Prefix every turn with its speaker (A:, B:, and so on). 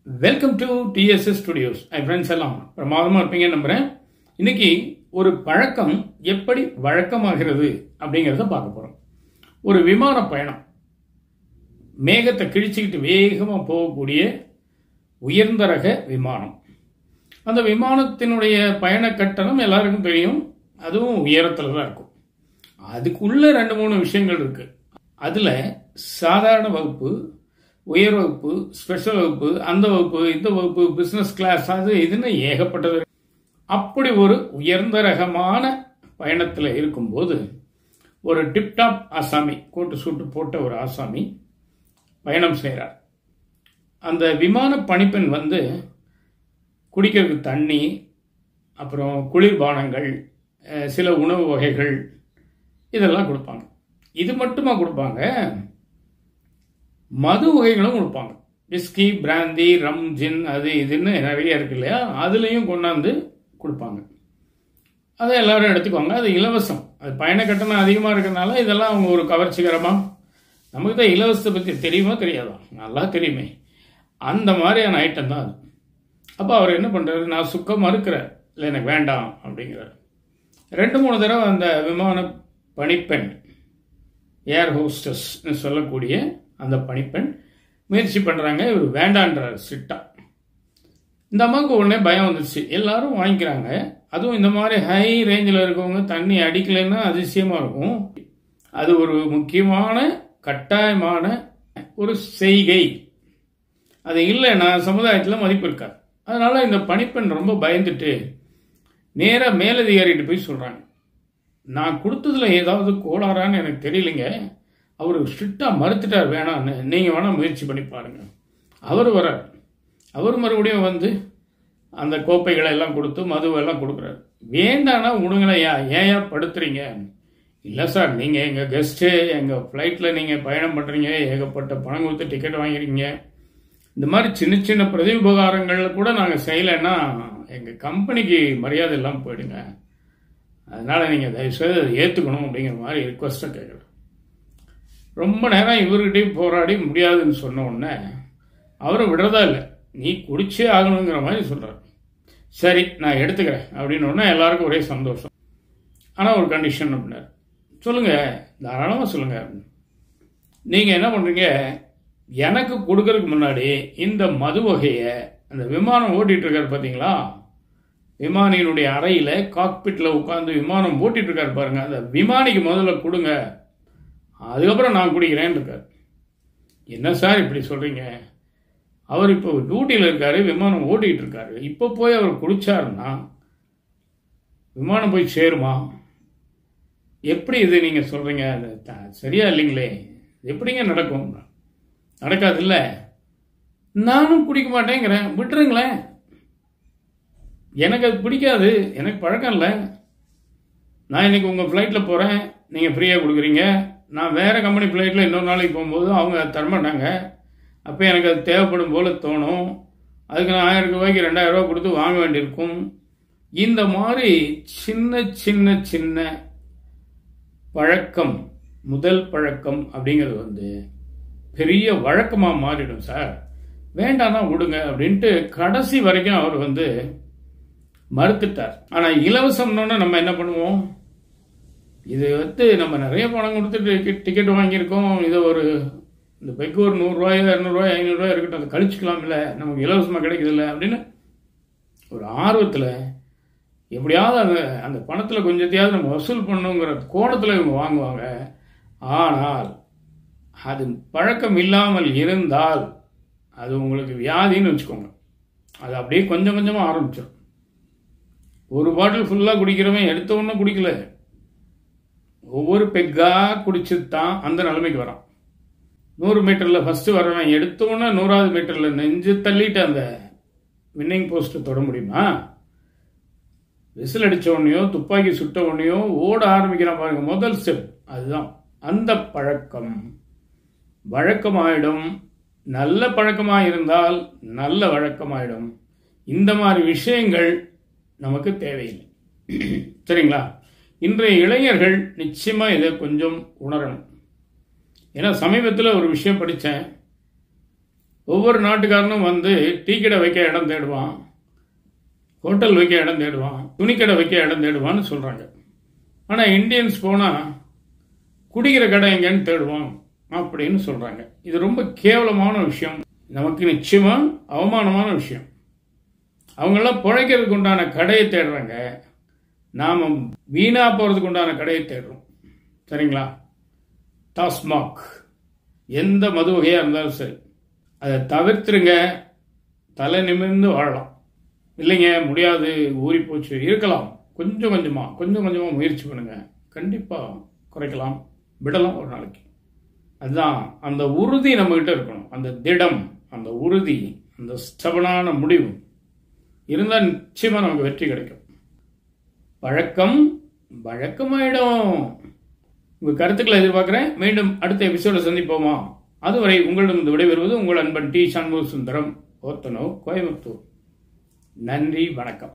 A: Welcome to DSS studios hi friends எல்லாம் பிரமாதமாக இருப்பீங்கன்னு நம்புகிறேன் இன்னைக்கு ஒரு பழக்கம் எப்படி வழக்கமாகிறது அப்படிங்கிறத பார்க்க போகிறோம் ஒரு விமான பயணம் மேகத்தை கிழிச்சிக்கிட்டு வேகமாக போகக்கூடிய உயர்ந்த ரக விமானம் அந்த விமானத்தினுடைய பயண கட்டணம் எல்லாருக்கும் தெரியும் அதுவும் உயரத்தில் தான் இருக்கும் அதுக்குள்ள ரெண்டு மூணு விஷயங்கள் இருக்கு அதுல சாதாரண வகுப்பு உயர் வகுப்பு ஸ்பெஷல் வகுப்பு அந்த வகுப்பு இந்த வகுப்பு பிசினஸ் கிளாஸ் அது இதுன்னு ஏகப்பட்டது இருக்கு. அப்படி ஒரு உயர்ந்த ரகமான பயணத்தில் இருக்கும்போது ஒரு டிப்டாப் ஆசாமி கோட்டு சூட்டு போட்ட ஒரு ஆசாமி பயணம் செய்கிறார் அந்த விமான பணிப்பெண் வந்து குடிக்கிறதுக்கு தண்ணி அப்புறம் குளிர்பானங்கள் அஹ், சில உணவு வகைகள் இதெல்லாம் கொடுப்பாங்க இது மட்டுமா கொடுப்பாங்க மது வகைகளும் கொடுப்பாங்க விஸ்கி பிராந்தி ரம் ஜின் அது இதுன்னு நிறைய இருக்கு இல்லையா அதுலேயும் கொண்டாந்து கொடுப்பாங்க அதை எல்லாரும் எடுத்துக்குவாங்க அது இலவசம் அது பயண கட்டணம் அதிகமாக இருக்கிறதுனால இதெல்லாம் அவங்க ஒரு கவர்ச்சிகரமாக நமக்கு தான் இலவசத்தை பற்றி தெரியுமா தெரியாதா நல்லா தெரியுமே அந்த மாதிரியான ஐட்டம் தான் அது அப்போ அவர் என்ன பண்ணுறாரு நான் சுக்கம் மறுக்கிறேன் இல்லை எனக்கு வேண்டாம் அப்படிங்கிறார் ரெண்டு மூணு தடவை அந்த விமான பணிப்பெண் ஏர் ஹோஸ்டஸ்னு சொல்லக்கூடிய அந்த பணிப்பெண் முயற்சி பண்ணுறாங்க இவர் வேண்டான்றார் ஸ்ட்ரிக்டா இந்த அம்மாவுக்கு உடனே பயம் வந்துருச்சு எல்லாரும் வாங்கிக்கிறாங்க அதுவும் இந்த மாதிரி ஹை ரேஞ்சில் இருக்கவங்க தண்ணி அடிக்கலைன்னா அதிசயமாக இருக்கும் அது ஒரு முக்கியமான கட்டாயமான ஒரு செய்கை அது இல்லைன்னா சமுதாயத்தில் மதிப்பு இருக்காது அதனால இந்த பணிப்பெண் ரொம்ப பயந்துட்டு நேராக மேலதிகாரிகிட்ட போய் சொல்கிறாங்க நான் கொடுத்ததுல ஏதாவது கோளாறான்னு எனக்கு தெரியலைங்க அவர் ஸ்ட்ரிக்டாக மறுத்துட்டார் வேணான்னு நீங்கள் வேணால் முயற்சி பண்ணி பாருங்க அவர் வரார் அவர் மறுபடியும் வந்து அந்த கோப்பைகளை எல்லாம் கொடுத்து மதுவெல்லாம் கொடுக்குறாரு வேண்டானா உடுங்களேன் ஏன் ஏயா படுத்துறீங்க இல்லை சார் நீங்கள் எங்கள் கெஸ்ட்டு எங்கள் ஃப்ளைட்டில் நீங்கள் பயணம் பண்ணுறீங்க ஏகப்பட்ட பணம் கொடுத்து டிக்கெட் வாங்கிருக்கீங்க இந்த மாதிரி சின்ன சின்ன பிரதி உபகாரங்கள்ல கூட நாங்கள் செய்யலைன்னா எங்கள் கம்பெனிக்கு மரியாதை இல்லாமல் போயிடுங்க அதனால நீங்கள் தயவுசெய்து அதை ஏற்றுக்கணும் அப்படிங்கிற மாதிரி ரிக்வஸ்ட்டை கேட்குறேன் ரொம்ப நேரம் இவர்கிட்டயும் போராடி முடியாதுன்னு சொன்ன உடனே அவரும் விடுறதா இல்லை நீ குடிச்சே ஆகணுங்கிற மாதிரி சொல்கிறார் சரி நான் எடுத்துக்கிறேன் அப்படின்னு உடனே எல்லாருக்கும் ஒரே சந்தோஷம் ஆனால் ஒரு கண்டிஷன் அப்படின்னாரு சொல்லுங்கள் தாராளமாக சொல்லுங்கள் நீங்கள் என்ன பண்ணுறீங்க எனக்கு கொடுக்கறதுக்கு முன்னாடி இந்த மது வகையை அந்த விமானம் ஓட்டிட்டு இருக்காரு பார்த்தீங்களா விமானியினுடைய அறையில காக்பிட்ல உட்காந்து விமானம் ஓட்டிட்டு இருக்காரு பாருங்க அந்த விமானிக்கு முதல்ல கொடுங்க அதுக்கப்புறம் நான் குடிக்கிறேன்னு இருக்காரு என்ன சார் இப்படி சொல்றீங்க அவர் இப்போ டியூட்டியில் இருக்காரு விமானம் ஓட்டிட்டு இருக்காரு இப்போ போய் அவர் குடிச்சாருன்னா விமானம் போய் சேருமா எப்படி இது நீங்க சொல்றீங்க அது த- சரியா இல்லைங்களே இது எப்படிங்க நடக்கும் நடக்காது இல்ல நானும் குடிக்க மாட்டேங்கிறேன் விட்டுருங்களேன் எனக்கு அது பிடிக்காது எனக்கு பழக்கம் இல்லை நான் இன்னைக்கு உங்கள் ஃப்ளைட்டில் போகிறேன் நீங்கள் ஃப்ரீயாக கொடுக்குறீங்க நான் வேறு கம்பெனி ஃப்ளைட்டில் இன்னொரு நாளைக்கு போகும்போது அவங்க அது தரமாட்டாங்க அப்போ எனக்கு அது தேவைப்படும் போல தோணும் அதுக்கு நான் ஆயிரம் ரூபாய்க்கு ரெண்டாயிரம் ரூபாய் கொடுத்து வாங்க வேண்டியிருக்கும் இந்த மாதிரி சின்ன சின்ன சின்ன பழக்கம் முதல் பழக்கம் அப்படிங்கிறது வந்து பெரிய வழக்கமாக மாறிடும் சார் வேண்டாம்னா விடுங்க அப்படின்ட்டு கடைசி வரைக்கும் அவர் வந்து மறுத்துட்டார் ஆனா இலவசம்னு நம்ம என்ன பண்ணுவோம் இது வந்து நம்ம நிறைய பணம் கொடுத்துட்டு டிக்கெட் வாங்கியிருக்கோம் இது ஒரு இந்த பைக்கு ஒரு நூறுரூவாயோ இரநூறுவாயோ ஐநூறுரூவா இருக்கட்டும் அதை கழிச்சுக்கலாம் இல்லை நமக்கு இலவசமாக கிடைக்குது இல்லை அப்படின்னு ஒரு ஆர்வத்தில் எப்படியாவது அந்த அந்த பணத்தில் கொஞ்சத்தையாவது நம்ம வசூல் பண்ணணுங்கிற கோணத்தில் இவங்க வாங்குவாங்க ஆனால் அது பழக்கம் இல்லாமல் இருந்தால் அது உங்களுக்கு வியாதின்னு வச்சுக்கோங்க அது அப்படியே கொஞ்சம் கொஞ்சமாக ஆரம்பிச்சிடும் ஒரு பாட்டில் ஃபுல்லாக குடிக்கிறவன் எடுத்த உடனே குடிக்கல ஒவ்வொரு பெக்கா குடிச்சு தான் அந்த நிலைமைக்கு வரான் நூறு மீட்டரில் ஃபஸ்ட்டு வரவன் எடுத்த உடனே நூறாவது மீட்டரில் நெஞ்சு தள்ளிட்டு அந்த வின்னிங் போஸ்ட்டை தொட முடியுமா விசில் அடிச்ச உடனேயோ துப்பாக்கி சுட்ட உடனேயோ ஓட ஆரம்பிக்கிறான் பாருங்க முதல் ஸ்டெப் அதுதான் அந்த பழக்கம் வழக்கமாயிடும் நல்ல பழக்கமாக இருந்தால் நல்ல வழக்கமாயிடும் இந்த மாதிரி விஷயங்கள் நமக்கு தேவையில்லை சரிங்களா இன்றைய இளைஞர்கள் நிச்சயமா இதை கொஞ்சம் உணரணும் ஏன்னா சமீபத்தில் ஒரு விஷயம் படித்தேன் ஒவ்வொரு நாட்டுக்காரனும் வந்து டீ கடை வைக்க இடம் தேடுவான் ஹோட்டல் வைக்க இடம் தேடுவான் துணிக்கடை வைக்க இடம் தேடுவான்னு சொல்கிறாங்க ஆனால் இந்தியன்ஸ் போனால் குடிக்கிற கடை எங்கன்னு தேடுவான் அப்படின்னு சொல்கிறாங்க இது ரொம்ப கேவலமான விஷயம் நமக்கு நிச்சயமாக அவமானமான விஷயம் அவங்கெல்லாம் பிழைக்கிறதுக்கு உண்டான கடையை தேடுறாங்க நாம் வீணாக போகிறதுக்கு உண்டான கடையை தேடுறோம் சரிங்களா டாஸ்மாக் எந்த மது வகையாக இருந்தாலும் சரி அதை தவிர்த்துருங்க தலை நிமிர்ந்து வாழலாம் இல்லைங்க முடியாது ஊறி போச்சு இருக்கலாம் கொஞ்சம் கொஞ்சமாக கொஞ்சம் கொஞ்சமாக முயற்சி பண்ணுங்க கண்டிப்பாக குறைக்கலாம் விடலாம் ஒரு நாளைக்கு அதுதான் அந்த உறுதி நம்மகிட்ட இருக்கணும் அந்த திடம் அந்த உறுதி அந்த ஸ்டபனான முடிவு இருந்தால் நிச்சயமாக நமக்கு வெற்றி கிடைக்கும் பழக்கம் வழக்கமாயிடும் உங்கள் கருத்துக்களை எதிர்பார்க்குறேன் மீண்டும் அடுத்த எபிசோட சந்திப்போமா அதுவரை உங்களிடம் விடைபெறுவது உங்கள் அன்பன் டி சண்முக சுந்தரம் ஓத்தனோ கோயம்புத்தூர் நன்றி வணக்கம்